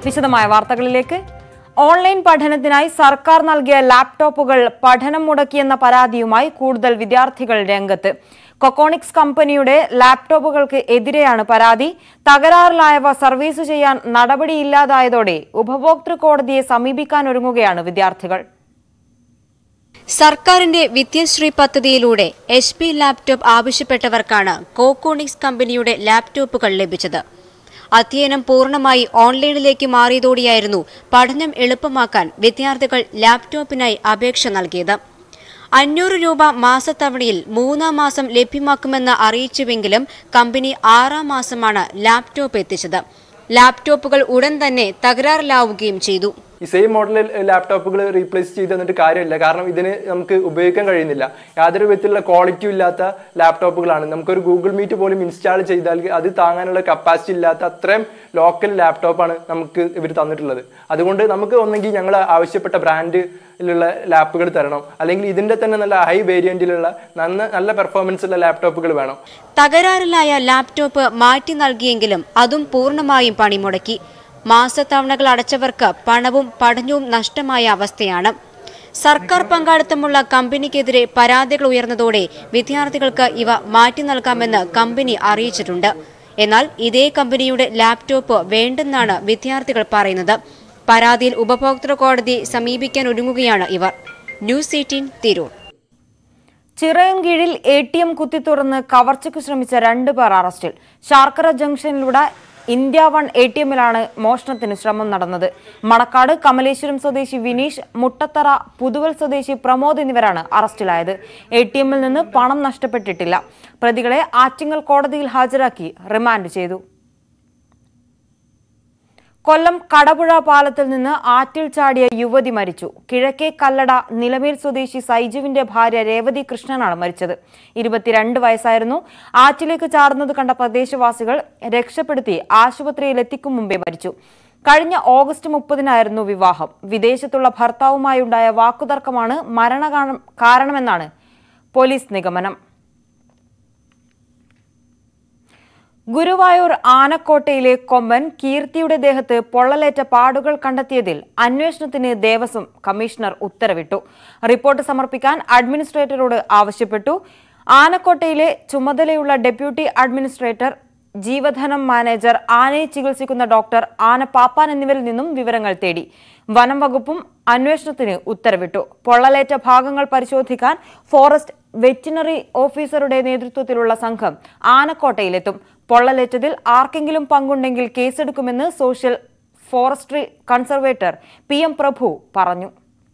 വിശദമായ വാർത്തകളിലേക്ക് ഓൺലൈൻ പഠനത്തിനായി സർക്കാർ നൽകിയ ലാപ്ടോപ്പുകൾ പഠനം മുടക്കിയെന്ന പരാതിയുമായി കൂടുതൽ വിദ്യാർത്ഥികൾ രംഗത്ത് കൊക്കോണിക്സ് കമ്പനിയുടെ ലാപ്ടോപ്പുകൾക്ക് എതിരെയാണ് പരാതി തകരാറിലായവ സർവീസ് ചെയ്യാൻ നടപടിയില്ലാതായതോടെ ഉപഭോക്തൃ കോടതിയെ സമീപിക്കാനൊരുങ്ങുകയാണ് വിദ്യാർത്ഥികൾ സർക്കാരിന്റെ വിദ്യശ്രീ പദ്ധതിയിലൂടെ എച്ച് പി ലാപ്ടോപ്പ് ആവശ്യപ്പെട്ടവർക്കാണ് കോക്കോണിക്സ് കമ്പനിയുടെ ലാപ്ടോപ്പുകൾ ലഭിച്ചത് അധ്യയനം പൂർണ്ണമായി ഓൺലൈനിലേക്ക് മാറിയതോടെയായിരുന്നു പഠനം എളുപ്പമാക്കാൻ വിദ്യാർത്ഥികൾ ലാപ്ടോപ്പിനായി അപേക്ഷ നൽകിയത് അഞ്ഞൂറ് രൂപ മാസത്തവണയിൽ മൂന്നാം മാസം ലഭ്യമാക്കുമെന്ന് അറിയിച്ചുവെങ്കിലും കമ്പനി ആറാം മാസമാണ് ലാപ്ടോപ്പ് എത്തിച്ചത് ലാപ്ടോപ്പുകൾ ഉടൻ തന്നെ തകരാറിലാവുകയും ചെയ്തു ഈ സെയിം മോഡൽ ലാപ്ടോപ്പുകൾ റീപ്ലേസ് ചെയ്ത് തന്നിട്ട് കാര്യമില്ല കാരണം ഇതിന് നമുക്ക് ഉപയോഗിക്കാൻ കഴിയുന്നില്ല യാതൊരു വിധത്തിലുള്ള ക്വാളിറ്റി ഇല്ലാത്ത ലാപ്ടോപ്പുകളാണ് നമുക്കൊരു ഗൂഗിൾ മീറ്റ് പോലും ഇൻസ്റ്റാൾ ചെയ്താൽ അത് താങ്ങാനുള്ള കപ്പാസിറ്റി ഇല്ലാത്ത അത്രയും ലോക്കൽ ലാപ്ടോപ്പാണ് നമുക്ക് ഇവർ തന്നിട്ടുള്ളത് അതുകൊണ്ട് നമുക്ക് ഒന്നെങ്കിൽ ഞങ്ങൾ ആവശ്യപ്പെട്ട ബ്രാൻഡിലുള്ള ലാപ്പുകൾ തരണം അല്ലെങ്കിൽ ഇതിന്റെ തന്നെ നല്ല ഹൈ വേരിയന്റിലുള്ള നല്ല നല്ല പെർഫോമൻസ് ഉള്ള ലാപ്ടോപ്പുകൾ വേണം തകരാറിലായ ലാപ്ടോപ്പ് മാറ്റി നൽകിയെങ്കിലും അതും പൂർണ്ണമായും പണിമുടക്കി മാസത്തവണകൾ അടച്ചവർക്ക് പണവും പഠനവും നഷ്ടമായ അവസ്ഥയാണ് സർക്കാർ പങ്കാളിത്തമുള്ള കമ്പനിക്കെതിരെ പരാതികൾ ഉയർന്നതോടെ വിദ്യാർത്ഥികൾക്ക് ഇവ മാറ്റി നൽകാമെന്ന് കമ്പനി അറിയിച്ചിട്ടുണ്ട് എന്നാൽ ഇതേ കമ്പനിയുടെ ലാപ്ടോപ്പ് വേണ്ടെന്നാണ് വിദ്യാർത്ഥികൾ പറയുന്നത് പരാതിയിൽ ഉപഭോക്തൃ കോടതി സമീപിക്കാൻ ഒരുങ്ങുകയാണ് ഇവർ ന്യൂസ് എയ്റ്റീൻ തിരൂർ ചിറയൻകീഴിൽ എ ടി എം കുത്തിത്തുറന്ന് കവർച്ചയ്ക്ക് ശ്രമിച്ച രണ്ടുപേർ അറസ്റ്റിൽ ശാർക്കര ജംഗ്ഷനിലൂടെ ഇന്ത്യ വൺ എ ടി എമ്മിലാണ് മോഷണത്തിന് ശ്രമം നടന്നത് മണക്കാട് കമലേശ്വരം സ്വദേശി വിനീഷ് മുട്ടത്തറ പുതുവൽ സ്വദേശി പ്രമോദ് എന്നിവരാണ് അറസ്റ്റിലായത് എ ടി എമ്മിൽ നിന്ന് പണം നഷ്ടപ്പെട്ടിട്ടില്ല പ്രതികളെ ആറ്റിങ്ങൽ കോടതിയിൽ ഹാജരാക്കി റിമാൻഡ് ചെയ്തു കൊല്ലം കടപുഴ പാലത്തിൽ നിന്ന് ആറ്റിൽ ചാടിയ യുവതി മരിച്ചു കിഴക്കേ കല്ലട നിലമേൽ സ്വദേശി സൈജുവിന്റെ ഭാര്യ രേവതി കൃഷ്ണനാണ് മരിച്ചത് ഇരുപത്തിരണ്ട് വയസ്സായിരുന്നു ആറ്റിലേക്ക് ചാടുന്നത് കണ്ട പ്രദേശവാസികൾ രക്ഷപ്പെടുത്തി ആശുപത്രിയിൽ എത്തിക്കും മുമ്പേ മരിച്ചു കഴിഞ്ഞ ഓഗസ്റ്റ് മുപ്പതിനായിരുന്നു വിവാഹം വിദേശത്തുള്ള ഭർത്താവുമായുണ്ടായ വാക്കുതർക്കമാണ് മരണ കാരണമെന്നാണ് പോലീസ് നിഗമനം ഗുരുവായൂർ ആനക്കോട്ടയിലെ കൊമ്പൻ കീർത്തിയുടെ ദേഹത്ത് പൊള്ളലേറ്റ പാടുകൾ കണ്ടെത്തിയതിൽ അന്വേഷണത്തിന് ദേവസ്വം കമ്മീഷണർ ഉത്തരവിട്ടു റിപ്പോർട്ട് സമർപ്പിക്കാൻ അഡ്മിനിസ്ട്രേറ്ററോട് ആവശ്യപ്പെട്ടു ആനക്കോട്ടയിലെ ചുമതലയുള്ള ഡെപ്യൂട്ടി അഡ്മിനിസ്ട്രേറ്റർ ജീവധനം മാനേജർ ആനയെ ചികിത്സിക്കുന്ന ഡോക്ടർ ആന പാപ്പാൻ എന്നിവരിൽ നിന്നും വിവരങ്ങൾ തേടി വനം വകുപ്പും അന്വേഷണത്തിന് ഉത്തരവിട്ടു പൊള്ളലേറ്റ ഭാഗങ്ങൾ പരിശോധിക്കാൻ ഫോറസ്റ്റ് വെറ്റിനറി ഓഫീസറുടെ നേതൃത്വത്തിലുള്ള സംഘം ആനക്കോട്ടയിലെത്തും പൊള്ളലേറ്റതിൽ ആർക്കെങ്കിലും പങ്കുണ്ടെങ്കിൽ കേസെടുക്കുമെന്ന് social forestry conservator P M Prabhu പറഞ്ഞു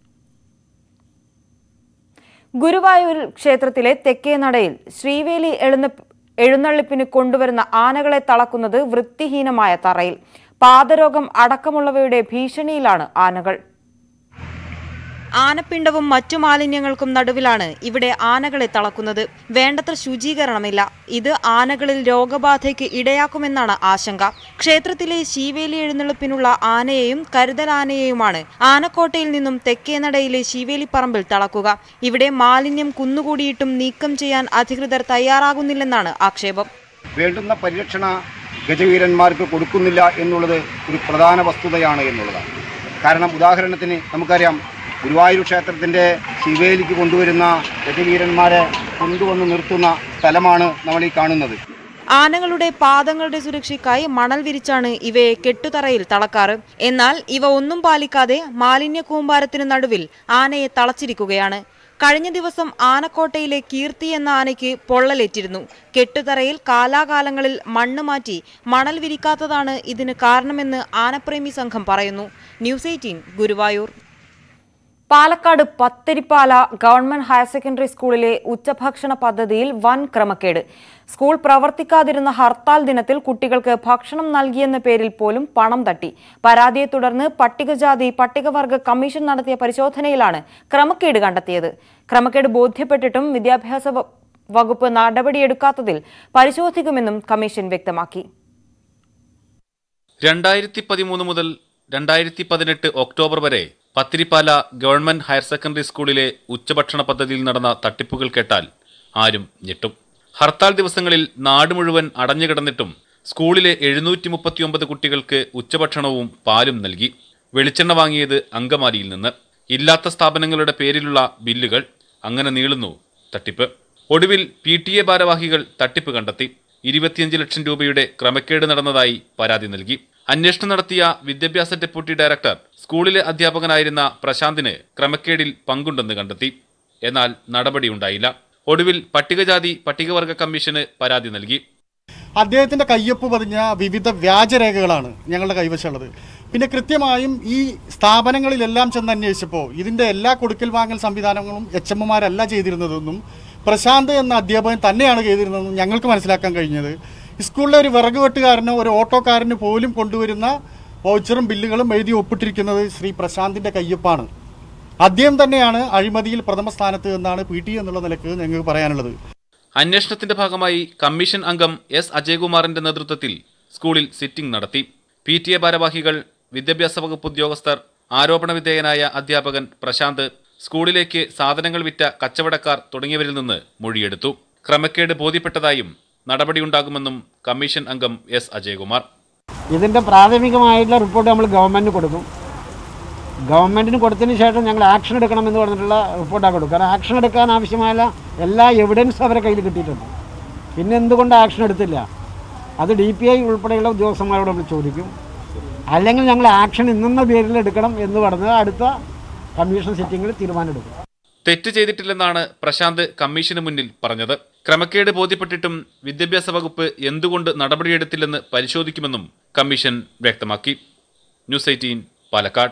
ഗുരുവായൂർ ക്ഷേത്രത്തിലെ തെക്കേ നടയിൽ ശ്രീവേലി എഴുന്ന എഴുന്നള്ളിപ്പിന് കൊണ്ടുവരുന്ന ആനകളെ തളക്കുന്നത് വൃത്തിഹീനമായ തറയിൽ പാദരോഗം അടക്കമുള്ളവയുടെ ഭീഷണിയിലാണ് ആനകൾ ആനപ്പിണ്ടവും മറ്റു മാലിന്യങ്ങൾക്കും നടുവിലാണ് ഇവിടെ ആനകളെ തളക്കുന്നത് വേണ്ടത്ര ശുചീകരണമില്ല ഇത് ആനകളിൽ രോഗബാധയ്ക്ക് ഇടയാക്കുമെന്നാണ് ആശങ്ക ക്ഷേത്രത്തിലെ ശീവേലി എഴുന്നള്ളിപ്പിനുള്ള ആനയെയും കരുതൽ ആനയെയുമാണ് ആനക്കോട്ടയിൽ നിന്നും തെക്കേനടയിലെ ശീവേലിപ്പറമ്പിൽ തളക്കുക ഇവിടെ മാലിന്യം കുന്നുകൂടിയിട്ടും നീക്കം ചെയ്യാൻ അധികൃതർ തയ്യാറാകുന്നില്ലെന്നാണ് ആക്ഷേപം വേണ്ടുന്ന പരിരക്ഷണ ഗജവീരന്മാർക്ക് കൊടുക്കുന്നില്ല എന്നുള്ളത് ഒരു പ്രധാന വസ്തുതയാണ് എന്നുള്ളതാണ് കാരണം ഉദാഹരണത്തിന് നമുക്കറിയാം ഗുരുവായൂർ ക്ഷേത്രത്തിൻ്റെ ശിവേലിക്ക് കൊണ്ടുവരുന്ന ഗജവീരന്മാരെ കൊണ്ടുവന്ന് നിർത്തുന്ന സ്ഥലമാണ് നമ്മൾ ഈ കാണുന്നത് ആനകളുടെ പാദങ്ങളുടെ സുരക്ഷയ്ക്കായി മണൽ വിരിച്ചാണ് ഇവയെ കെട്ടുതറയിൽ തളക്കാറ് എന്നാൽ ഇവ ഒന്നും പാലിക്കാതെ മാലിന്യ കൂമ്പാരത്തിന് നടുവിൽ ആനയെ തളച്ചിരിക്കുകയാണ് കഴിഞ്ഞ ദിവസം ആനക്കോട്ടയിലെ കീർത്തി എന്ന ആനയ്ക്ക് പൊള്ളലേറ്റിരുന്നു കെട്ടുതറയിൽ കാലാകാലങ്ങളിൽ മണ്ണ് മാറ്റി മണൽ വിരിക്കാത്തതാണ് ഇതിന് കാരണമെന്ന് ആനപ്രേമി സംഘം പറയുന്നു news eighteen Guruvayur Palakkad Pathirippala government higher secondary സ്കൂളിലെ ഉച്ചഭക്ഷണ പദ്ധതിയിൽ വൻ ക്രമക്കേട് സ്കൂൾ പ്രവർത്തിക്കാതിരുന്ന ഹർത്താൽ ദിനത്തിൽ കുട്ടികൾക്ക് ഭക്ഷണം നൽകിയെന്ന പേരിൽ പോലും പണം തട്ടി പരാതിയെ തുടർന്ന് പട്ടികജാതി പട്ടികവർഗ കമ്മീഷൻ നടത്തിയ പരിശോധനയിലാണ് ക്രമക്കേട് കണ്ടെത്തിയത് ക്രമക്കേട് ബോധ്യപ്പെട്ടിട്ടും വിദ്യാഭ്യാസ വ- വകുപ്പ് നടപടിയെടുക്കാത്തതിൽ പരിശോധിക്കുമെന്നും കമ്മീഷൻ വ്യക്തമാക്കി രണ്ടായിരത്തി പതിമൂന്ന് മുതൽ രണ്ടായിരത്തി പതിനെട്ട് ഒക്ടോബർ വരെ പത്തിരിപ്പാല ഗവൺമെന്റ് ഹയർ സെക്കൻഡറി സ്കൂളിലെ ഉച്ചഭക്ഷണ പദ്ധതിയിൽ നടന്ന തട്ടിപ്പുകൾ കേട്ടാൽ ആരും ഞെട്ടും ഹർത്താൽ ദിവസങ്ങളിൽ നാട് മുഴുവൻ അടഞ്ഞുകിടന്നിട്ടും സ്കൂളിലെ എഴുന്നൂറ്റി മുപ്പത്തിയൊമ്പത് കുട്ടികൾക്ക് ഉച്ചഭക്ഷണവും പാലും നൽകി വെളിച്ചെണ്ണ വാങ്ങിയത് അങ്കമാലിയിൽ നിന്ന് ഇല്ലാത്ത സ്ഥാപനങ്ങളുടെ പേരിലുള്ള ബില്ലുകൾ അങ്ങനെ നീളുന്നു തട്ടിപ്പ് ഒടുവിൽ പി ടി എ ഭാരവാഹികൾ തട്ടിപ്പ് കണ്ടെത്തി ഇരുപത്തിയഞ്ച് ലക്ഷം രൂപയുടെ ക്രമക്കേട് നടന്നതായി പരാതി നൽകി അന്വേഷണം നടത്തിയ വിദ്യാഭ്യാസ ഡെപ്യൂട്ടി ഡയറക്ടർ സ്കൂളിലെ അധ്യാപകനായിരുന്ന പ്രശാന്തിന് ക്രമക്കേടിൽ പങ്കുണ്ടെന്ന് കണ്ടെത്തി എന്നാൽ നടപടിയുണ്ടായില്ല ഒടുവിൽ പട്ടികജാതി പട്ടികവർഗ കമ്മീഷന് പരാതി നൽകി അദ്ദേഹത്തിൻ്റെ കയ്യൊപ്പ് പതിഞ്ഞ വിവിധ വ്യാജരേഖകളാണ് ഞങ്ങളുടെ കൈവശമുള്ളത് പിന്നെ കൃത്യമായും ഈ സ്ഥാപനങ്ങളിലെല്ലാം ചെന്ന് അന്വേഷിച്ചപ്പോൾ ഇതിൻ്റെ എല്ലാ കൊടുക്കൽ വാങ്ങൽ സംവിധാനങ്ങളും എച്ച് എമ്മുമാരല്ല ചെയ്തിരുന്നതെന്നും പ്രശാന്ത് എന്ന അധ്യാപകൻ തന്നെയാണ് ചെയ്തിരുന്നതെന്നും ഞങ്ങൾക്ക് മനസ്സിലാക്കാൻ കഴിഞ്ഞത് സ്കൂളിലെ ഒരു വിറക് വെട്ടുകാരനോ ഒരു ഓട്ടോക്കാരന് പോലും കൊണ്ടുവരുന്ന വൗച്ചറും ബില്ലുകളും എഴുതി ഒപ്പിട്ടിരിക്കുന്നത് ശ്രീ പ്രശാന്തിൻ്റെ കയ്യൊപ്പാണ് അദ്ദേഹം തന്നെയാണ് അഴിമതിയിൽ പ്രഥമ സ്ഥാനത്ത് എന്നാണ് പി ടി എന്നുള്ള നിലക്ക് ഞങ്ങൾക്ക് പറയാനുള്ളത് അന്വേഷണത്തിന്റെ ഭാഗമായി കമ്മീഷൻ അംഗം എസ് അജയകുമാറിന്റെ നേതൃത്വത്തിൽ സ്കൂളിൽ സിറ്റിംഗ് നടത്തി പി ടി എ ഭാരവാഹികൾ വിദ്യാഭ്യാസ വകുപ്പ് ഉദ്യോഗസ്ഥർ ആരോപണ വിധേയനായ അധ്യാപകൻ പ്രശാന്ത് സ്കൂളിലേക്ക് സാധനങ്ങൾ വിറ്റ കച്ചവടക്കാർ തുടങ്ങിയവരിൽ നിന്ന് മൊഴിയെടുത്തു ക്രമക്കേട് ബോധ്യപ്പെട്ടതായും നടപടിയുണ്ടാകുമെന്നും കമ്മീഷൻ അംഗം എസ് അജയകുമാർ ഇതിൻ്റെ പ്രാഥമികമായിട്ടുള്ള റിപ്പോർട്ട് നമ്മൾ ഗവൺമെൻറ്റിന് കൊടുക്കും ഗവൺമെൻറ്റിന് കൊടുത്തതിന് ശേഷം ഞങ്ങൾ ആക്ഷൻ എടുക്കണമെന്ന് പറഞ്ഞിട്ടുള്ള റിപ്പോർട്ടാണ് കൊടുക്കും കാരണം ആക്ഷൻ എടുക്കാൻ ആവശ്യമായ എല്ലാ എവിഡൻസും അവരെ കയ്യിൽ കിട്ടിയിട്ടുണ്ട് പിന്നെ എന്തുകൊണ്ട് ആക്ഷൻ എടുത്തില്ല അത് ഡി പി ഐ ഉൾപ്പെടെയുള്ള ഉദ്യോഗസ്ഥന്മാരോട് നമ്മൾ ചോദിക്കും അല്ലെങ്കിൽ ഞങ്ങൾ ആക്ഷൻ ഇന്നെന്ന പേരിൽ എടുക്കണം എന്ന് പറഞ്ഞ് അടുത്ത കമ്മീഷൻ സിറ്റിങ്ങിൽ തീരുമാനമെടുക്കും തെറ്റ് ചെയ്തിട്ടില്ലെന്നാണ് പ്രശാന്ത് കമ്മീഷന് മുന്നിൽ പറഞ്ഞത് ക്രമക്കേട് ബോധ്യപ്പെട്ടിട്ടും വിദ്യാഭ്യാസ വകുപ്പ് എന്തുകൊണ്ട് നടപടിയെടുത്തില്ലെന്ന് പരിശോധിക്കുമെന്നും കമ്മീഷൻ വ്യക്തമാക്കി ന്യൂസ് എയ്റ്റീൻ പാലക്കാട്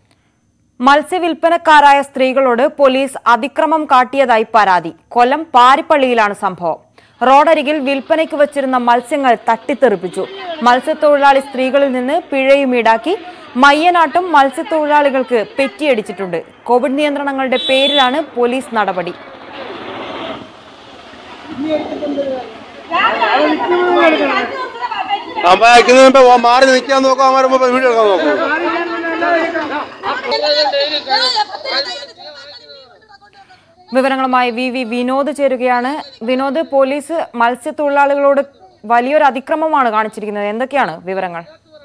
മത്സ്യവിൽപ്പനക്കാരായ സ്ത്രീകളോട് പോലീസ് അതിക്രമം കാട്ടിയതായി പരാതി കൊല്ലം പാരിപ്പള്ളിയിലാണ് സംഭവം റോഡരികിൽ വിൽപ്പനയ്ക്ക് വച്ചിരുന്ന മത്സ്യങ്ങൾ തട്ടിത്തെറിപ്പിച്ചു മത്സ്യത്തൊഴിലാളി സ്ത്രീകളിൽ നിന്ന് പിഴയും ഈടാക്കി മയ്യനാട്ടും മത്സ്യത്തൊഴിലാളികൾക്ക് പെറ്റിയടിച്ചിട്ടുണ്ട് കോവിഡ് നിയന്ത്രണങ്ങളുടെ പേരിലാണ് പോലീസ് നടപടി അമ്മ മാറി നിൽക്കാൻ നോക്കാം അമ്മ വീഡിയോ എടുക്കാൻ നോക്കാം വിവരങ്ങളുമായി വി വി വിനോദ് ചേരുകയാണ് വിനോദ് പോലീസ് മത്സ്യത്തൊഴിലാളികളോട് വലിയൊരു അതിക്രമമാണ് കാണിച്ചിരിക്കുന്നത് എന്തൊക്കെയാണ് വിവരങ്ങൾ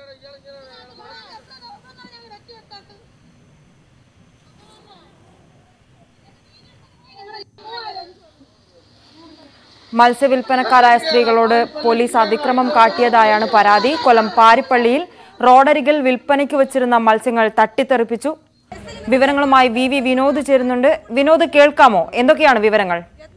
മത്സ്യവിൽപ്പനക്കാരായ സ്ത്രീകളോട് പോലീസ് അതിക്രമം കാട്ടിയതായാണ് പരാതി കൊല്ലം പാരിപ്പള്ളിയിൽ റോഡരികിൽ വിൽപ്പനയ്ക്ക് വച്ചിരുന്ന മത്സ്യങ്ങൾ തട്ടിത്തെറിപ്പിച്ചു വിവരങ്ങളുമായി വി വി വിനോദ് ചേരുന്നുണ്ട് വിനോദ് കേൾക്കാമോ എന്തൊക്കെയാണ് വിവരങ്ങൾ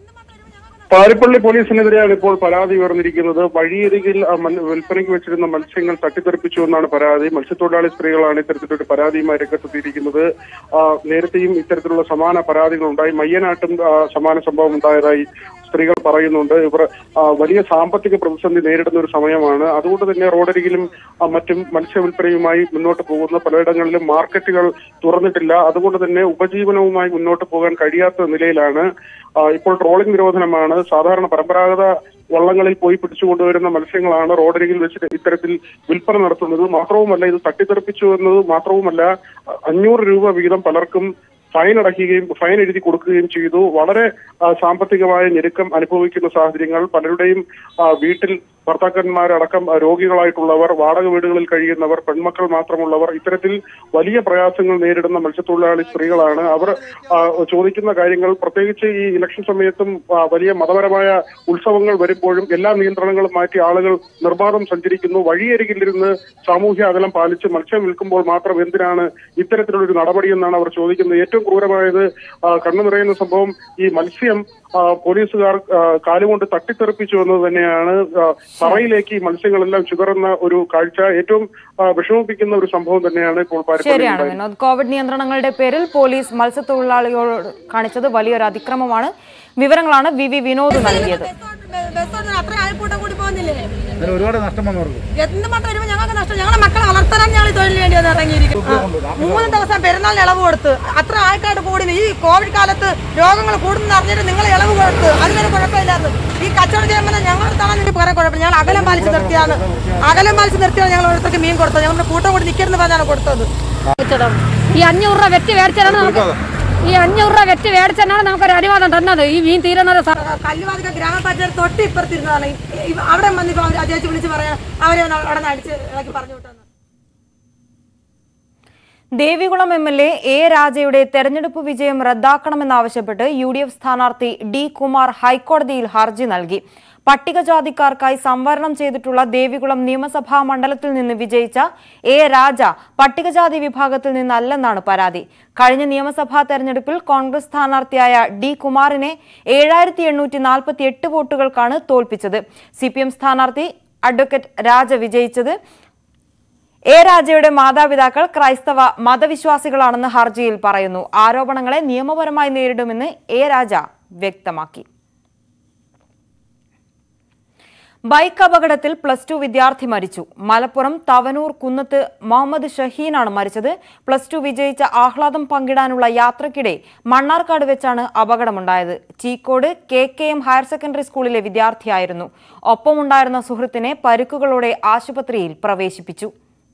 പാരിപ്പള്ളി പോലീസിനെതിരെയാണ് ഇപ്പോൾ പരാതി ഉയർന്നിരിക്കുന്നത് വഴിയരികിൽ ആ, മൽ- വിൽപ്പനയ്ക്ക് വെച്ചിരുന്ന മത്സ്യങ്ങൾ തട്ടിത്തെറിപ്പിച്ചു എന്നാണ് പരാതി മത്സ്യത്തൊഴിലാളി സ്ത്രീകളാണ് ഇത്തരത്തിലൊരു പരാതിയുമായി രംഗത്തെത്തിയിരിക്കുന്നത് ആ, നേരത്തെയും ഇത്തരത്തിലുള്ള സമാന പരാതികൾ ഉണ്ടായി മയ്യനാട്ടും ആ, സമാന സംഭവം ഉണ്ടായതായി സ്ത്രീകൾ പറയുന്നുണ്ട് ഇവർ ആ, വലിയ സാമ്പത്തിക പ്രതിസന്ധി നേരിടുന്ന ഒരു സമയമാണ് അതുകൊണ്ട് തന്നെ റോഡരികിലും ആ, മറ്റും മത്സ്യവിൽപ്പനയുമായി മുന്നോട്ട് പോകുന്ന പലയിടങ്ങളിലും മാർക്കറ്റുകൾ തുറന്നിട്ടില്ല അതുകൊണ്ട് തന്നെ ഉപജീവനവുമായി മുന്നോട്ട് പോകാൻ കഴിയാത്ത നിലയിലാണ് ആ, ഇപ്പോൾ ട്രോളിംഗ് നിരോധനമാണ് സാധാരണ പരമ്പരാഗത വള്ളങ്ങളിൽ പോയി പിടിച്ചുകൊണ്ടുവരുന്ന മത്സ്യങ്ങളാണ് റോഡരികിൽ വെച്ച് ഇത്തരത്തിൽ വിൽപ്പന നടത്തുന്നത് മാത്രവുമല്ല ഇത് തട്ടിത്തെറിപ്പിച്ചു എന്നത് മാത്രവുമല്ല അ- അഞ്ഞൂറ് രൂപ വീതം പലർക്കും ഫൈൻ അടയ്ക്കുകയും ഫൈൻ എഴുതി കൊടുക്കുകയും ചെയ്തു വളരെ ആ, സാമ്പത്തികമായ ഞെരുക്കം അനുഭവിക്കുന്ന സാഹചര്യങ്ങൾ പലരുടെയും ആ, വീട്ടിൽ ഭർത്താക്കന്മാരടക്കം ആ, രോഗികളായിട്ടുള്ളവർ വാടക വീടുകളിൽ കഴിയുന്നവർ പെൺമക്കൾ മാത്രമുള്ളവർ ഇത്തരത്തിൽ വലിയ പ്രയാസങ്ങൾ നേരിടുന്ന മത്സ്യത്തൊഴിലാളി സ്ത്രീകളാണ് അവർ ആ, ചോദിക്കുന്ന കാര്യങ്ങൾ പ്രത്യേകിച്ച് ഈ ഇലക്ഷൻ സമയത്തും ആ, വലിയ മതപരമായ ഉത്സവങ്ങൾ വരുമ്പോഴും എല്ലാ നിയന്ത്രണങ്ങളും മാറ്റി ആളുകൾ നിർബാധം സഞ്ചരിക്കുന്നു വഴിയരികിലിരുന്ന് സാമൂഹ്യ അകലം പാലിച്ച് മത്സ്യം വിൽക്കുമ്പോൾ മാത്രം എന്തിനാണ് ഇത്തരത്തിലുള്ള ഒരു നടപടി എന്നാണ് അവർ ചോദിക്കുന്നത് ഏറ്റവും ക്രൂരമായത് ആ, കണ്ണു നിറയുന്ന സംഭവം ഈ മത്സ്യം ആ, പോലീസുകാർ ആ, കാലുകൊണ്ട് തട്ടിത്തെറിപ്പിച്ചു എന്നത് തന്നെയാണ് ആ, തറയിലേക്ക് ഈ മത്സ്യങ്ങളെല്ലാം ചിതറുന്ന ഒരു കാഴ്ച ഏറ്റവും ആ, വിഷമിപ്പിക്കുന്ന ഒരു സംഭവം തന്നെയാണ് ഇപ്പോൾ പാരിപ്പള്ളിയിൽ ശരിയാണ് ഉണ്ടായത്. വിനോദ് കോവിഡ് നിയന്ത്രണങ്ങളുടെ പേരിൽ പോലീസ് മത്സ്യത്തൊഴിലാളികളോട് കാണിച്ചത് വലിയൊരു അതിക്രമമാണ് വിവരങ്ങളാണ് വി വി വിനോദ് നൽകിയത് അത്ര ആൾക്കൂട്ടം കൂടി പോകുന്നില്ലേ അതിന് ഒരുപാട് നഷ്ടം വന്നവർക്ക് എന്തുമാത്രം വരുമ്പോൾ ഞങ്ങൾക്ക് നഷ്ടം ഞങ്ങളുടെ മക്കളെ വളർത്താനാണ് ഞങ്ങൾ ഈ തൊഴിലിന് വേണ്ടി വന്ന് ഇറങ്ങിയിരിക്കും ആ. മൂന്ന് ദിവസം പെരുന്നാളിന് ഇളവ് കൊടുത്ത് അത്ര ആൾക്കാർ കൂടി ഈ കോവിഡ് കാലത്ത് രോഗങ്ങൾ കൂടുന്ന അറിഞ്ഞിട്ട് നിങ്ങൾ ഇളവ് കൊടുത്ത് അതിനൊരു കുഴപ്പമില്ലായിരുന്നു ഈ കച്ചവടം ചെയ്യുമ്പോൾ ഞങ്ങളടുത്താണ് നിങ്ങൾക്ക് കുറെ കുഴപ്പം ഞങ്ങൾ അകലം പാലിച്ച് നിർത്തിയാണ് അകലം പാലിച്ച് നിർത്തിയാണ് ഞങ്ങൾ ഓരോരുത്തർക്ക് മീൻ കൊടുത്തത് ഞങ്ങളുടെ കൂട്ടം കൂടി നിൽക്കരുന്ന് പറഞ്ഞാണ് കൊടുത്തത് ഈ അഞ്ഞൂറ് രൂപ വെച്ച് മേടിച്ചാലാണ് നമുക്ക് ഈ അഞ്ഞൂറ് രൂപ വെച്ച് മേടിച്ചെന്നാണ് നമുക്കൊരു അനുവാദം തന്നത് ഈ മീൻ തീരുന്നത് സ- കല്ലുവാതിക്ക ഗ്രാമപഞ്ചായത്ത് തൊട്ട് ഇപ്പുറത്തിരുന്നതാണ് ഈ- ഈ- അവിടെ വന്നിപ്പോ അവർ ആ ചേച്ചി വിളിച്ച് പറയാം അവരെ ഒന്ന് അവിടെ നിന്ന് അടിച്ച് ഇളക്കി പറഞ്ഞു വിട്ടു Devikulam M L A A രാജയുടെ തെരഞ്ഞെടുപ്പ് വിജയം റദ്ദാക്കണമെന്നാവശ്യപ്പെട്ട് യു ഡി എഫ് സ്ഥാനാർത്ഥി ഡി കുമാർ ഹൈക്കോടതിയിൽ ഹർജി നൽകി പട്ടികജാതിക്കാർക്കായി സംവരണം ചെയ്തിട്ടുള്ള ദേവികുളം നിയമസഭാ മണ്ഡലത്തിൽ നിന്ന് വിജയിച്ച എ രാജ പട്ടികജാതി വിഭാഗത്തിൽ നിന്നല്ലെന്നാണ് പരാതി കഴിഞ്ഞ നിയമസഭാ തെരഞ്ഞെടുപ്പിൽ കോൺഗ്രസ് സ്ഥാനാർത്ഥിയായ ഡി കുമാറിനെ ഏഴായിരത്തി എണ്ണൂറ്റി നാൽപ്പത്തി എട്ട് വോട്ടുകൾക്കാണ് തോൽപ്പിച്ചത് സി പി എം സ്ഥാനാർത്ഥി അഡ്വക്കേറ്റ് രാജ വിജയിച്ചത് എ രാജയുടെ മാതാപിതാക്കൾ ക്രൈസ്തവ മതവിശ്വാസികളാണെന്ന് ഹർജിയിൽ പറയുന്നു ആരോപണങ്ങളെ നിയമപരമായി നേരിടുമെന്ന് എ രാജ വ്യക്തമാക്കി ബൈക്ക് അപകടത്തിൽ പ്ലസ് ടു വിദ്യാർത്ഥി മരിച്ചു മലപ്പുറം തവനൂർ കുന്നത്ത് മുഹമ്മദ് ഷഹീനാണ് മരിച്ചത് പ്ലസ് ടു വിജയിച്ച ആഹ്ലാദം പങ്കിടാനുള്ള യാത്രക്കിടെ മണ്ണാർക്കാട് വെച്ചാണ് അപകടമുണ്ടായത് Cheekode K K M higher secondary സ്കൂളിലെ വിദ്യാർത്ഥിയായിരുന്നു ഒപ്പമുണ്ടായിരുന്ന സുഹൃത്തിനെ പരുക്കുകളോടെ ആശുപത്രിയിൽ പ്രവേശിപ്പിച്ചു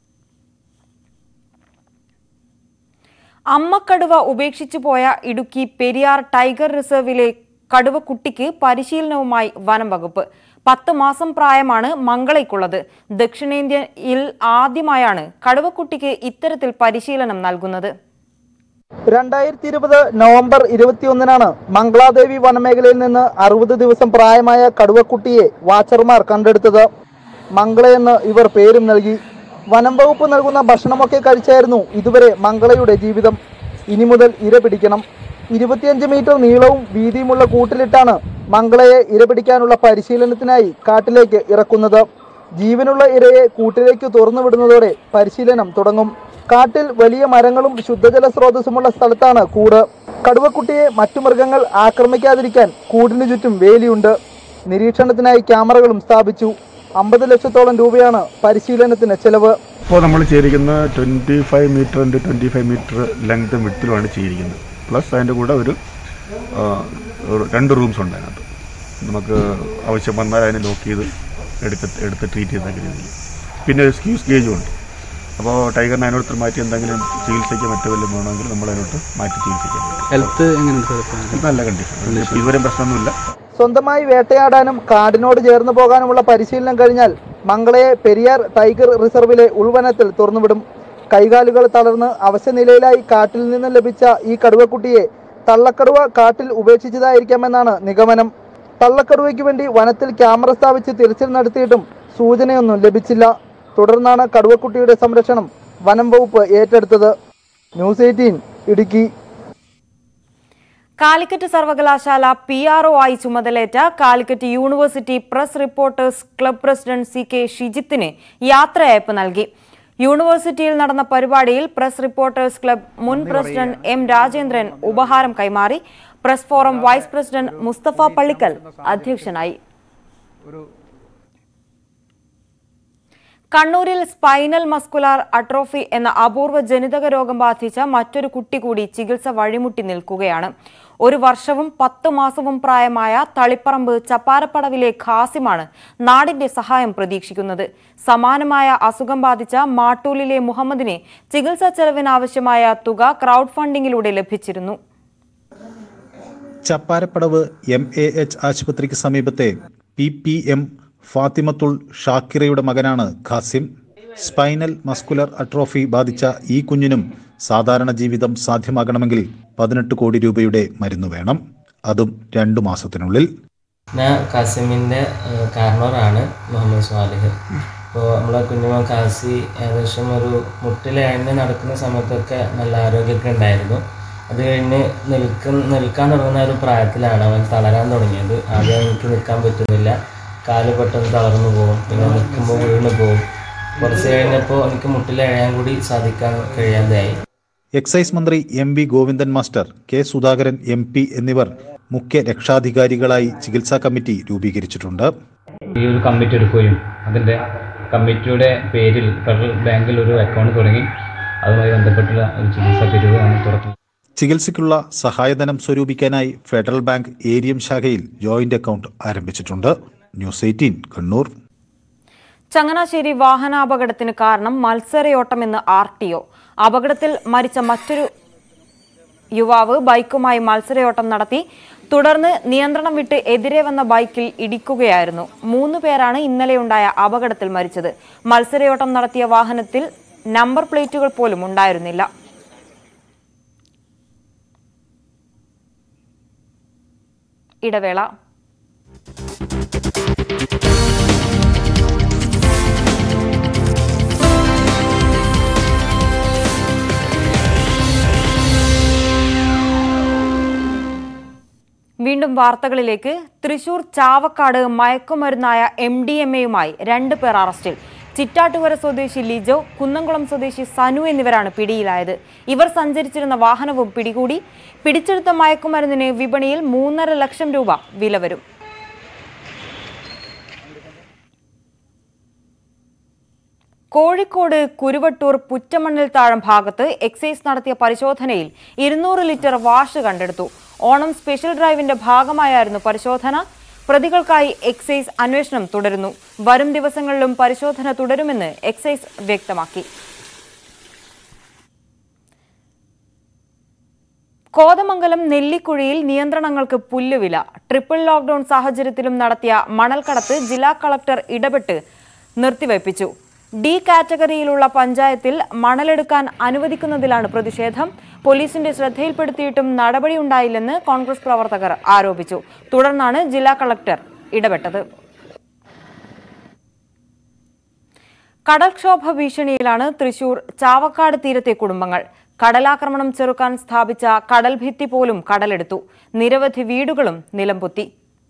അമ്മക്കടുവ ഉപേക്ഷിച്ചു പോയ ഇടുക്കി പെരിയാർ ടൈഗർ റിസർവിലെ കടുവക്കുട്ടിക്ക് പരിശീലനവുമായി വനം വകുപ്പ് പത്ത് മാസം പ്രായമാണ് മംഗളയ്ക്കുള്ളത് ദക്ഷിണേന്ത്യയിൽ ആദ്യമായാണ് കടുവക്കുട്ടിക്ക് ഇത്തരത്തിൽ പരിശീലനം നൽകുന്നത് രണ്ടായിരത്തി ഇരുപത് നവംബർ ഇരുപത്തിയൊന്നിനാണ് മംഗളാദേവി വനമേഖലയിൽ നിന്ന് അറുപത് ദിവസം പ്രായമായ കടുവക്കുട്ടിയെ വാച്ചർമാർ കണ്ടെടുത്തത് മംഗളയെന്ന് ഇവർ പേരും നൽകി വനം വകുപ്പ് നൽകുന്ന ഭക്ഷണമൊക്കെ കഴിച്ചായിരുന്നു ഇതുവരെ മംഗളയുടെ ജീവിതം ഇനി മുതൽ ഇര പിടിക്കണം ഇരുപത്തിയഞ്ച് മീറ്റർ നീളവും വീതിയുമുള്ള കൂട്ടിലിട്ടാണ് മംഗളയെ ഇര പിടിക്കാനുള്ള പരിശീലനത്തിനായി കാട്ടിലേക്ക് ഇറക്കുന്നത് ജീവനുള്ള ഇരയെ കൂട്ടിലേക്ക് തുറന്നു വിടുന്നതോടെ പരിശീലനം തുടങ്ങും കാട്ടിൽ വലിയ മരങ്ങളും ശുദ്ധജല സ്രോതസ്സുമുള്ള സ്ഥലത്താണ് കൂട് കടുവക്കുട്ടിയെ മറ്റു മൃഗങ്ങൾ ആക്രമിക്കാതിരിക്കാൻ കൂടിനു ചുറ്റും വേലിയുണ്ട് നിരീക്ഷണത്തിനായി ക്യാമറകളും സ്ഥാപിച്ചു അമ്പത് ലക്ഷത്തോളം രൂപയാണ് പരിശീലനത്തിന് ചെലവ് ഇപ്പോൾ നമ്മൾ ചെയ്തിരിക്കുന്ന twenty five metre into twenty five metre ലെങ്ത്തും വിട്ടിലുമാണ് ചെയ്തിരിക്കുന്നത് പ്ലസ് അതിൻ്റെ കൂടെ ഒരു ആ, ഒരു രണ്ട് റൂംസ് ഉണ്ട് അതിനകത്ത് നമുക്ക് ആവശ്യം വന്നാൽ അതിനെ ലോക്ക് ചെയ്ത് എടുത്ത് എടുത്ത് ട്രീറ്റ് ചെയ്യുന്ന രീതിയിൽ പിന്നെ ഒരു സ്ക്യൂസ് ഗേജും ഉണ്ട് അപ്പോൾ ടൈഗറിനെ അതിനോട് മാറ്റി എന്തെങ്കിലും ചികിത്സയ്ക്ക് മറ്റു വല്ലതും വേണമെങ്കിൽ നമ്മൾ അതിനോട്ട് മാറ്റി ചികിത്സിക്കാൻ പറ്റും ഹെൽത്ത് എങ്ങനെയുണ്ട് നല്ല കണ്ടീഷൻ ഇതുവരെ പ്രശ്നമൊന്നുമില്ല സ്വന്തമായി വേട്ടയാടാനും കാടിനോട് ചേർന്ന് പോകാനുമുള്ള പരിശീലനം കഴിഞ്ഞാൽ മംഗളയെ പെരിയാർ ടൈഗർ റിസർവിലെ ഉൾവനത്തിൽ തുറന്നുവിടും കൈകാലുകൾ തളർന്ന് അവശനിലയിലായി കാട്ടിൽ നിന്ന് ലഭിച്ച ഈ കടുവക്കുട്ടിയെ തള്ളക്കടുവ കാട്ടിൽ ഉപേക്ഷിച്ചതായിരിക്കാമെന്നാണ് നിഗമനം തള്ളക്കടുവയ്ക്ക് വേണ്ടി വനത്തിൽ ക്യാമറ സ്ഥാപിച്ച് തിരച്ചിൽ നടത്തിയിട്ടും സൂചനയൊന്നും ലഭിച്ചില്ല തുടർന്നാണ് കടുവക്കുട്ടിയുടെ സംരക്ഷണം വനം വകുപ്പ് ഏറ്റെടുത്തത് ന്യൂസ് എയ്റ്റീൻ ഇടുക്കി കാലിക്കറ്റ് സർവകലാശാല പി ആർ ഒ ആയി ചുമതലയേറ്റ Calicut university press reporters club president C K ഷിജിത്തിന് യാത്രയയപ്പ് നൽകി യൂണിവേഴ്സിറ്റിയിൽ നടന്ന പരിപാടിയിൽ പ്രസ് റിപ്പോർട്ടേഴ്സ് ക്ലബ് മുൻ പ്രസിഡന്റ് എം രാജേന്ദ്രൻ ഉപഹാരം കൈമാറി press forum vice president Mustafa Pallikkal അധ്യക്ഷനായി കണ്ണൂരിൽ സ്പൈനൽ മസ്കുലാർ അട്രോഫി എന്ന അപൂർവ ജനിതക രോഗം ബാധിച്ച മറ്റൊരു കുട്ടി കൂടി ചികിത്സ വഴിമുട്ടി നിൽക്കുകയാണ് ഒരു വർഷവും പത്ത് മാസവും പ്രായമായ തളിപ്പറമ്പ് ചപ്പാരപ്പടവിലെ ഖാസിമാണ് നാടിന്റെ സഹായം പ്രതീക്ഷിക്കുന്നത് സമാനമായ അസുഖം ബാധിച്ച മാട്ടൂലിലെ മുഹമ്മദിനെ ചികിത്സാ ചെലവിനാവശ്യമായ തുക ക്രൗഡ് ഫണ്ടിങ്ങിലൂടെ ലഭിച്ചിരുന്നു ചപ്പാരപ്പടവ് എം എ എച്ച് ആശുപത്രിക്ക് സമീപത്തെ പി പി എം ഫാത്തിമത്തുൾ ഷാക്കിറയുടെ മകനാണ് ഖാസിം സ്പൈനൽ മസ്കുലർ അട്രോഫി ബാധിച്ച ഈ കുഞ്ഞിനും സാധാരണ ജീവിതം സാധ്യമാകണമെങ്കിൽ പതിനെട്ട് കോടി രൂപയുടെ മരുന്ന് വേണം അതും രണ്ടു മാസത്തിനുള്ളിൽ ഞാൻ കാസിമിൻ്റെ കാരണവറാണ് മുഹമ്മദ് സ്വാലിഹ് അപ്പോൾ നമ്മളെ കുഞ്ഞുമോൻ കാസി ഏകദേശം ഒരു മുട്ടിലഴഞ്ഞ് നടക്കുന്ന സമയത്തൊക്കെ നല്ല ആരോഗ്യമൊക്കെ ഉണ്ടായിരുന്നു അത് കഴിഞ്ഞ് നിൽക്കുന്ന നിൽക്കാൻ തുടങ്ങുന്ന ഒരു പ്രായത്തിലാണ് അവൻ തളരാൻ തുടങ്ങിയത് ആദ്യം എനിക്ക് നിൽക്കാൻ പറ്റുന്നില്ല കാല് പെട്ടെന്ന് തളർന്നു പോകും പിന്നെ നിൽക്കുമ്പോൾ വീണ് പോകും കുറച്ച് കഴിഞ്ഞപ്പോൾ എനിക്ക് മുട്ടിലഴയാൻ കൂടി സാധിക്കാൻ കഴിയാതെയായി എക്സൈസ് മന്ത്രി M V Govindan master K Sudhakaran M P എന്നിവർ മുഖ്യ രക്ഷാധികാരികളായി ചികിത്സാ കമ്മിറ്റി രൂപീകരിച്ചിട്ടുണ്ട് ഈ ഒരു കമ്മിറ്റി എടുക്കുകയും അതിൻ്റെ കമ്മിറ്റിയുടെ പേരിൽ ഫെഡറൽ ബാങ്കിൽ ഒരു അക്കൗണ്ട് തുടങ്ങി അതുമായി ബന്ധപ്പെട്ടുള്ള ഒരു ചികിത്സാ പിരിവാണ് തുറക്കുന്നത് ചികിത്സയ്ക്കുള്ള സഹായധനം സ്വരൂപിക്കാനായി ഫെഡറൽ ബാങ്ക് ഏരിയം ശാഖയിൽ ജോയിന്റ് അക്കൗണ്ട് ആരംഭിച്ചിട്ടുണ്ട് ന്യൂസ് എയ്റ്റീൻ കണ്ണൂർ ചങ്ങനാശ്ശേരി വാഹനാപകടത്തിന് കാരണം മത്സരയോട്ടമെന്ന് ആർ ടി ഒ അപകടത്തിൽ മരിച്ച മറ്റൊരു യുവാവ് ബൈക്കുമായി മത്സരയോട്ടം നടത്തി തുടർന്ന് നിയന്ത്രണം വിട്ട് എതിരെ വന്ന ബൈക്കിൽ ഇടിക്കുകയായിരുന്നു മൂന്ന് പേരാണ് ഇന്നലെയുണ്ടായ അപകടത്തിൽ മരിച്ചത് മത്സരയോട്ടം നടത്തിയ വാഹനത്തിൽ നമ്പർ പ്ലേറ്റുകൾ പോലും ഉണ്ടായിരുന്നില്ല ഇടവേള വീണ്ടും വാർത്തകളിലേക്ക് തൃശൂർ ചാവക്കാട് മയക്കുമരുന്നായ എം ഡി എം എയുമായി രണ്ട് പേർ അറസ്റ്റിൽ ചിറ്റാട്ടുകര സ്വദേശി ലിജോ കുന്നംകുളം സ്വദേശി സനു എന്നിവരാണ് പിടിയിലായത് ഇവർ സഞ്ചരിച്ചിരുന്ന വാഹനവും പിടികൂടി പിടിച്ചെടുത്ത മയക്കുമരുന്നിന് വിപണിയിൽ മൂന്നര ലക്ഷം രൂപ വില വരും കോഴിക്കോട് കുരുവട്ടൂർ പുറ്റമണ്ണിൽ താഴം ഭാഗത്ത് എക്സൈസ് നടത്തിയ പരിശോധനയിൽ ഇരുന്നൂറ് ലിറ്റർ വാഷ് കണ്ടെടുത്തു ഓണം സ്പെഷ്യൽ ഡ്രൈവിന്റെ ഭാഗമായായിരുന്നു പരിശോധന പ്രതികൾക്കായി എക്സൈസ് അന്വേഷണം തുടരുന്നു വരും ദിവസങ്ങളിലും പരിശോധന തുടരുമെന്ന് എക്സൈസ് വ്യക്തമാക്കി കോതമംഗലം നെല്ലിക്കുഴിയിൽ നിയന്ത്രണങ്ങൾക്ക് പുല്ലുവില ട്രിപ്പിൾ ലോക്ഡൌൺ സാഹചര്യത്തിലും നടത്തിയ മണൽക്കടത്ത് ജില്ലാ കളക്ടർ ഇടപെട്ട് നിർത്തിവയ്പ്പിച്ചു ഡി കാറ്റഗറിയിലുള്ള പഞ്ചായത്തിൽ മണലെടുക്കാൻ അനുവദിക്കുന്നതിലാണ് പ്രതിഷേധം പോലീസിന്റെ ശ്രദ്ധയിൽപ്പെടുത്തിയിട്ടും നടപടിയുണ്ടായില്ലെന്ന് കോൺഗ്രസ് പ്രവർത്തകർ ആരോപിച്ചു തുടർന്നാണ് ജില്ലാ കളക്ടർ ഇടപെട്ടത് കടൽക്ഷോഭ ഭീഷണിയിലാണ് തൃശൂർ ചാവക്കാട് തീരത്തെ കുടുംബങ്ങൾ കടലാക്രമണം ചെറുക്കാൻ സ്ഥാപിച്ച കടൽ ഭിത്തി പോലും കടലെടുത്തു നിരവധി വീടുകളും നിലംപൊത്തി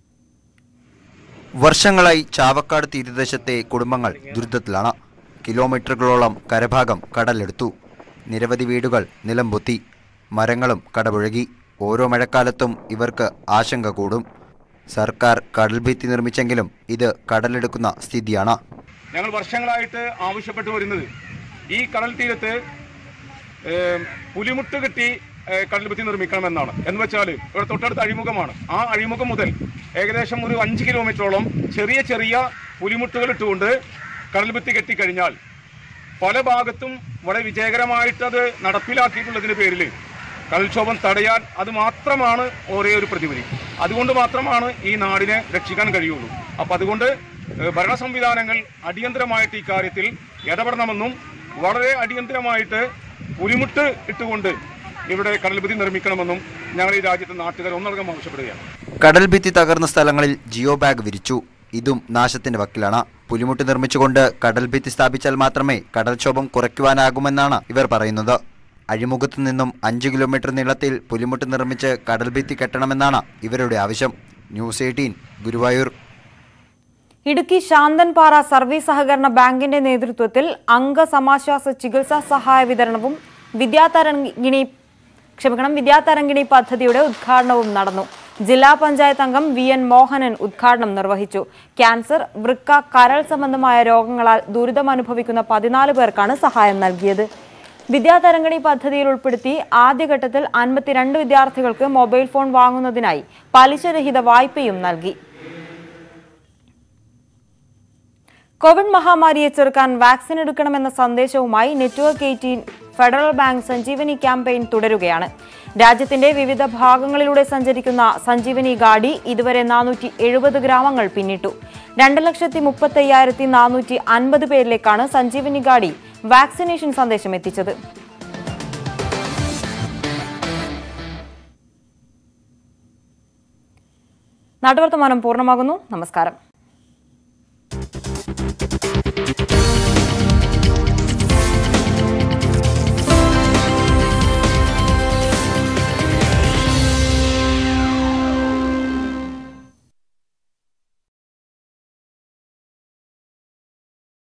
വർഷങ്ങളായി ചാവക്കാട് തീരദേശത്തെ കുടുംബങ്ങൾ ദുരിതത്തിലാണ് കിലോമീറ്ററുകളോളം കരഭാഗം കടലെടുത്തു നിരവധി വീടുകൾ നിലംപൊത്തി മരങ്ങളും കടപുഴകി ഓരോ മഴക്കാലത്തും ഇവർക്ക് ആശങ്ക കൂടും സർക്കാർ കടൽഭിത്തി നിർമ്മിച്ചെങ്കിലും ഇത് കടലെടുക്കുന്ന സ്ഥിതിയാണ് ഞങ്ങൾ വർഷങ്ങളായിട്ട് ആവശ്യപ്പെട്ടു വരുന്നത് ഈ കടൽ തീരത്ത് ഏം, പുലിമുട്ട് കെട്ടി ഏ, കടൽ ഭിത്തി നിർമ്മിക്കണമെന്നാണ് എന്ന് വെച്ചാൽ ഇവിടെ തൊട്ടടുത്ത് അഴിമുഖമാണ് ആ അഴിമുഖം മുതൽ ഏകദേശം ഒരു അഞ്ച് കിലോമീറ്ററോളം ചെറിയ ചെറിയ പുലിമുട്ടുകൾ ഇട്ടുകൊണ്ട് കടൽ ഭിത്തി കെട്ടിക്കഴിഞ്ഞാൽ പല ഭാഗത്തും വളരെ വിജയകരമായിട്ട് അത് നടപ്പിലാക്കിയിട്ടുള്ളതിന് പേരിൽ കടൽക്ഷോഭം തടയാൻ അത് മാത്രമാണ് ഒരേ ഒരു പ്രതിവിധി അതുകൊണ്ട് മാത്രമാണ് ഈ നാടിനെ രക്ഷിക്കാൻ കഴിയുള്ളൂ അപ്പം അതുകൊണ്ട് ഏഹ്, ഭരണ സംവിധാനങ്ങൾ അടിയന്തരമായിട്ട് ഈ കാര്യത്തിൽ ഇടപെടണമെന്നും വളരെ അടിയന്തരമായിട്ട് പുലിമുട്ട് ഇട്ടുകൊണ്ട് ഇവിടെ കടൽഭിത്തി നിർമ്മിക്കണമെന്നും ഞങ്ങൾ ഈ രാജ്യത്തെ നാട്ടുകാർ ഒന്നടങ്കം ആവശ്യപ്പെടുകയാണ് കടൽഭിത്തി തകർന്ന സ്ഥലങ്ങളിൽ ജിയോ ബാഗ് വിരിച്ചു ഇതും നാശത്തിന്റെ വക്കിലാണ് പുലിമുട്ട് നിർമ്മിച്ചുകൊണ്ട് കടൽഭിത്തി സ്ഥാപിച്ചാൽ മാത്രമേ കടൽക്ഷോഭം കുറയ്ക്കുവാനാകുമെന്നാണ് ഇവർ പറയുന്നത് അഴിമുഖത്തു നിന്നും അഞ്ച് കിലോമീറ്റർ നീളത്തിൽ പുലിമുട്ട് നിർമ്മിച്ച് കടൽഭിത്തി കെട്ടണമെന്നാണ് ഇവരുടെ ആവശ്യം news eighteen Guruvayur Idukki Santhanpara service സഹകരണ ബാങ്കിന്റെ നേതൃത്വത്തിൽ അംഗസമാശ്വാസ ചികിത്സാ സഹായ വിതരണവും വിദ്യാതരംഗിണി ക്ഷമിക്കണം വിദ്യാതരംഗിണി പദ്ധതിയുടെ ഉദ്ഘാടനവും നടന്നു ജില്ലാ പഞ്ചായത്ത് അംഗം വി എൻ മോഹനൻ ഉദ്ഘാടനം നിർവഹിച്ചു ക്യാൻസർ വൃക്ക കരൾ സംബന്ധമായ രോഗങ്ങളാൽ ദുരിതമനുഭവിക്കുന്ന പതിനാല് പേർക്കാണ് സഹായം നൽകിയത് വിദ്യാതരംഗിണി പദ്ധതിയിൽ ഉൾപ്പെടുത്തി ആദ്യഘട്ടത്തിൽ അൻപത്തിരണ്ട് വിദ്യാർത്ഥികൾക്ക് മൊബൈൽ ഫോൺ വാങ്ങുന്നതിനായി പലിശരഹിത വായ്പയും നൽകി കോവിഡ് മഹാമാരിയെ ചെറുക്കാൻ വാക്സിൻ എടുക്കണമെന്ന സന്ദേശവുമായി network eighteen Federal Bank Sanjeevani campaign തുടരുകയാണ് രാജ്യത്തിന്റെ വിവിധ ഭാഗങ്ങളിലൂടെ സഞ്ചരിക്കുന്ന സഞ്ജീവനി ഗാഡി ഇതുവരെ നാനൂറ്റി എഴുപത് ഗ്രാമങ്ങൾ പിന്നിട്ടു രണ്ട് ലക്ഷത്തി മുപ്പത്തയ്യായിരത്തി നാനൂറ്റി അൻപത് പേരിലേക്കാണ് സഞ്ജീവനി ഗാഡി വാക്സിനേഷൻ സന്ദേശം എത്തിച്ചത് നാട്ടുവർത്തമാനം പൂർണ്ണമാകുന്നു നമസ്കാരം